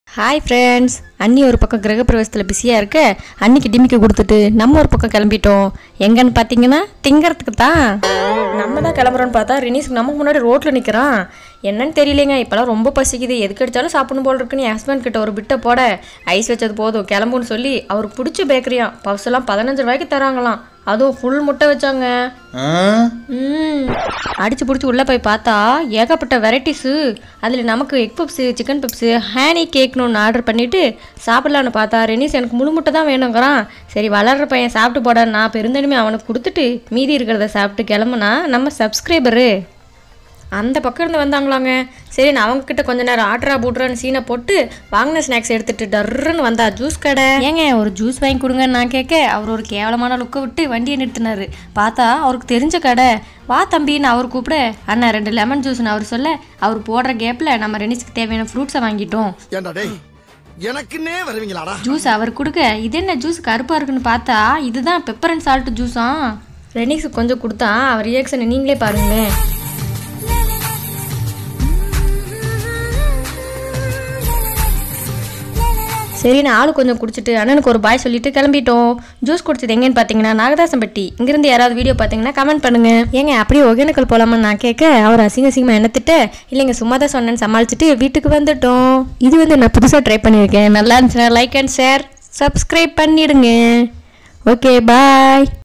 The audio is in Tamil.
ஹாய் ஃப்ரெண்ட்ஸ் அண்ணி ஒரு பக்கம் கிரகப்பிரவேசத்தில் பிஸியாக இருக்க அன்னிக்கு டிமிக்கு கொடுத்துட்டு நம்ம ஒரு பக்கம் கிளம்பிட்டோம் எங்கன்னு பார்த்தீங்கன்னா திங்கறதுக்கு தான் நம்ம தான் கிளம்புறோன்னு பார்த்தா ரினீஸ்க்கு நமக்கு முன்னாடி ரோட்டில் நிற்கிறான் என்னன்னு தெரியலைங்க இப்போலாம் ரொம்ப பசிக்குது எதுக்கு அடிச்சாலும் சாப்பிடணும் போல் இருக்குன்னு என் ஹஸ்பண்ட் கிட்ட ஒரு பிட்டை போட ஐஸ் வச்சது போதும் கிளம்புன்னு சொல்லி அவருக்கு பிடிச்ச பேக்கரியாம் பப்ஸ் எல்லாம் பதினஞ்சு ரூபாய்க்கு தராங்களாம் அதுவும் ஃபுல் முட்டை வச்சாங்க ம் அடிச்சு பிடிச்சி உள்ளே போய் பார்த்தா ஏகப்பட்ட வெரைட்டிஸு அதில் நமக்கு egg puffs chicken puffs honey கேக்னு ஒன்று ஆர்டர் பண்ணிவிட்டு சாப்பிட்லான்னு பார்த்தா ரெனிஸ் எனக்கு முழு முட்டை தான் வேணுங்கிறான் சரி வளர்ற பையன் சாப்பிட்டு போட நான் பெருந்தனிமே அவனுக்கு கொடுத்துட்டு மீதி இருக்கிறத சாப்பிட்டு கிளம்புனா நம்ம சப்ஸ்கிரைபரு அந்த பக்கம் இருந்து வந்தாங்களாங்க சரி நான் அவங்கக்கிட்ட கொஞ்ச நேரம் ஆட்ரா பூட்ரான்னு சீனை போட்டு வாங்கின ஸ்நாக்ஸ் எடுத்துட்டு டர்ருன்னு வந்தா ஜூஸ் கடை ஏங்க ஒரு ஜூஸ் வாங்கி கொடுங்கன்னு நான் கேட்க அவர் ஒரு கேவலமான லுக்கை விட்டு வண்டியை நிறுத்தினாரு பார்த்தா அவருக்கு தெரிஞ்ச கடை வா தம்பின்னு அவர் கூப்பிட அண்ணா ரெண்டு லெமன் ஜூஸ்னு அவர் சொல்ல அவர் போடுற கேப்பில் நம்ம ரெனிஸ்க்கு தேவையான ஃப்ரூட்ஸை வாங்கிட்டோம் ஏண்டா டேய் எனக்குன்னே வருவீங்களாடா ஜூஸ் அவர் கொடுக்க இது என்ன ஜூஸ் கருப்பாக இருக்குன்னு பார்த்தா இதுதான் பெப்பர் அண்ட் சால்ட் ஜூஸா ரெனிக்ஸுக்கு கொஞ்சம் கொடுத்தா அவர் ரியாக்ஷனை நீங்களே பாருங்களேன் சரி நான் ஆளு கொஞ்சம் குடிச்சிட்டு அண்ணனுக்கு ஒரு பாய் சொல்லிட்டு கிளம்பிட்டோம் ஜூஸ் குடிச்சது எங்கன்னு பார்த்தீங்கன்னா நாகதாசம்பட்டி இங்கிருந்து யாராவது வீடியோ பார்த்தீங்கன்னா கமெண்ட் பண்ணுங்க ஏங்க அப்படியே ஒகேனக்கல் போலாமான்னு நான் கேட்க அவர் அசிங்க அசிங்கமாக என்ன திட்ட இல்லைங்க சும்மா தான் சொன்னேன்னு சமாளிச்சுட்டு வீட்டுக்கு வந்துட்டோம் இது வந்து நான் புதுசாக ட்ரை பண்ணியிருக்கேன் நல்லா இருந்துச்சுன்னா லைக் அண்ட் ஷேர் சப்ஸ்கிரைப் பண்ணிடுங்க ஓகே பாய்